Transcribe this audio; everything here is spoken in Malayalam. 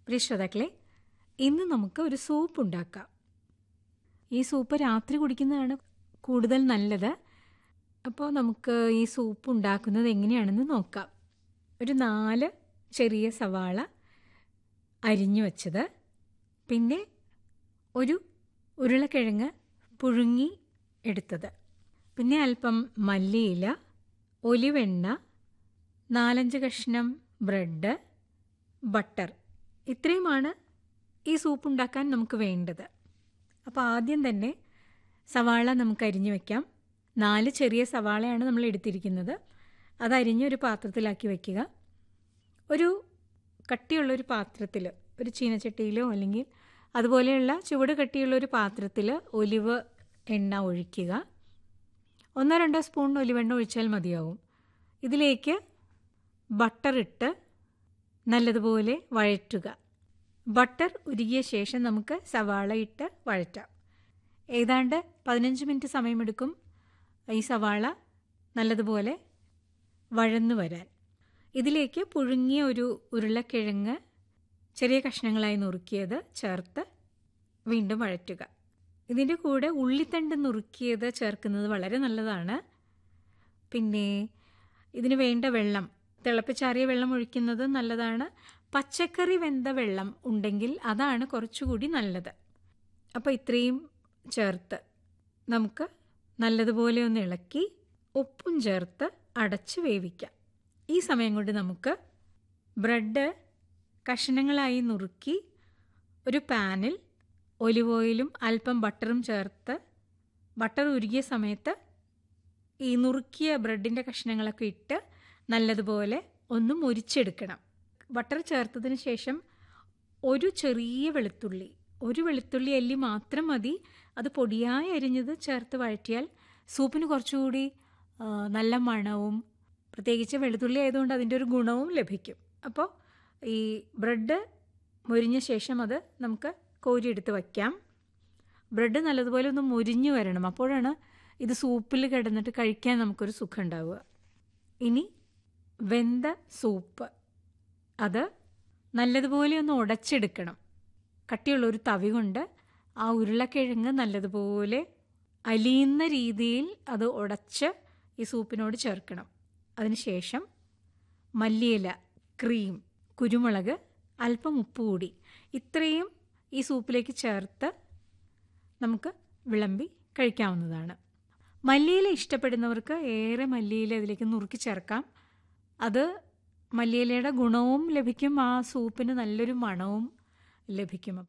പ്രിയ ശ്രോതാക്കളെ ഇന്ന് നമുക്ക് ഒരു സൂപ്പ് ഉണ്ടാക്കാം ഈ സൂപ്പ് രാത്രി കുടിക്കുന്നതാണ് കൂടുതൽ നല്ലത് അപ്പോൾ നമുക്ക് ഈ സൂപ്പ് ഉണ്ടാക്കുന്നത് എങ്ങനെയാണെന്ന് നോക്കാം ഒരു നാല് ചെറിയ സവാള അരിഞ്ഞു വച്ചത് പിന്നെ ഒരു ഉരുളക്കിഴങ്ങ് പുഴുങ്ങി എടുത്തത് പിന്നെ അല്പം മല്ലിയില ഒലിവെണ്ണ നാലഞ്ച് കഷ്ണം ബ്രെഡ് ബട്ടർ ഇത്രയുമാണ് ഈ സൂപ്പ് ഉണ്ടാക്കാൻ നമുക്ക് വേണ്ടത് അപ്പോൾ ആദ്യം തന്നെ സവാള നമുക്ക് അരിഞ്ഞു വയ്ക്കാം നാല് ചെറിയ സവാളയാണ് നമ്മൾ എടുത്തിരിക്കുന്നത് അത് അരിഞ്ഞൊരു പാത്രത്തിലാക്കി വയ്ക്കുക ഒരു കട്ടിയുള്ളൊരു പാത്രത്തിൽ ഒരു ചീനച്ചട്ടിയിലോ അല്ലെങ്കിൽ അതുപോലെയുള്ള ചുവട് കട്ടിയുള്ള ഒരു പാത്രത്തിൽ ഒലിവ് എണ്ണ ഒഴിക്കുക ഒന്നോ രണ്ടോ സ്പൂൺ ഒലിവെണ്ണ ഒഴിച്ചാൽ മതിയാവും ഇതിലേക്ക് ബട്ടർ ഇട്ട് നല്ലതുപോലെ വഴറ്റുക ബട്ടർ ഉരുകിയ ശേഷം നമുക്ക് സവാള ഇട്ട് വഴറ്റാം ഏതാണ്ട് പതിനഞ്ച് മിനിറ്റ് സമയമെടുക്കും ഈ സവാള നല്ലതുപോലെ വഴന്നു വരാൻ ഇതിലേക്ക് പുഴുങ്ങിയ ഒരു ഉരുളക്കിഴങ്ങ് ചെറിയ കഷ്ണങ്ങളായി നുറുക്കിയത് ചേർത്ത് വീണ്ടും വഴറ്റുക ഇതിൻ്റെ കൂടെ ഉള്ളിത്തണ്ട് നുറുക്കിയത് ചേർക്കുന്നത് വളരെ നല്ലതാണ് പിന്നെ ഇതിന് വേണ്ട വെള്ളം തിളപ്പിച്ചാറിയ വെള്ളം ഒഴിക്കുന്നത് നല്ലതാണ് പച്ചക്കറി വെന്ത വെള്ളം ഉണ്ടെങ്കിൽ അതാണ് കുറച്ചുകൂടി നല്ലത് അപ്പോൾ ഇത്രയും ചേർത്ത് നമുക്ക് നല്ലതുപോലെ ഒന്ന് ഇളക്കി ഉപ്പും ചേർത്ത് അടച്ച് വേവിക്കാം ഈ സമയം കൊണ്ട് നമുക്ക് ബ്രെഡ് കഷ്ണങ്ങളായി നുറുക്കി ഒരു പാനിൽ ഒലിവ് ഓയിലും അല്പം ബട്ടറും ചേർത്ത് ബട്ടർ ഉരുകിയ സമയത്ത് ഈ നുറുക്കിയ ബ്രെഡിൻ്റെ കഷ്ണങ്ങളൊക്കെ ഇട്ട് നല്ലതുപോലെ ഒന്ന് മുരിച്ചെടുക്കണം ബട്ടർ ചേർത്തതിന് ശേഷം ഒരു ചെറിയ വെളുത്തുള്ളി ഒരു വെളുത്തുള്ളി അല്ലി മാത്രം മതി അത് പൊടിയായി അരിഞ്ഞത് ചേർത്ത് വഴറ്റിയാൽ സൂപ്പിന് കുറച്ചുകൂടി ആ, നല്ല മണവും പ്രത്യേകിച്ച് വെളുത്തുള്ളി ആയതുകൊണ്ട് അതിൻ്റെ ഒരു ഗുണവും ലഭിക്കും അപ്പോൾ ഈ ബ്രെഡ് മുരിഞ്ഞ ശേഷം അത് നമുക്ക് കോരിയെടുത്ത് വയ്ക്കാം ബ്രെഡ് നല്ലതുപോലെ ഒന്ന് മുരിഞ്ഞു വരണം അപ്പോഴാണ് ഇത് സൂപ്പിൽ കിടന്നിട്ട് കഴിക്കാൻ നമുക്കൊരു സുഖം ഉണ്ടാവുക ഇനി വെന്ത സൂപ്പ് അത് നല്ലതുപോലെ ഒന്ന് ഉടച്ചെടുക്കണം കട്ടിയുള്ള ഒരു തവി കൊണ്ട് ആ ഉരുളക്കിഴങ്ങ് നല്ലതുപോലെ അലിയുന്ന രീതിയിൽ അത് ഉടച്ച് ഈ സൂപ്പിനോട് ചേർക്കണം അതിനുശേഷം മല്ലിയില ക്രീം കുരുമുളക് അല്പം ഉപ്പ് കൂടി ഇത്രയും ഈ സൂപ്പിലേക്ക് ചേർത്ത് നമുക്ക് വിളമ്പി കഴിക്കാവുന്നതാണ് മല്ലിയില ഇഷ്ടപ്പെടുന്നവർക്ക് ഏറെ മല്ലിയില ഇതിലേക്ക് നുറുക്കി ചേർക്കാം അത് മല്ലിയിലയുടെ ഗുണവും ലഭിക്കും ആ സൂപ്പിന് നല്ലൊരു മണവും ലഭിക്കും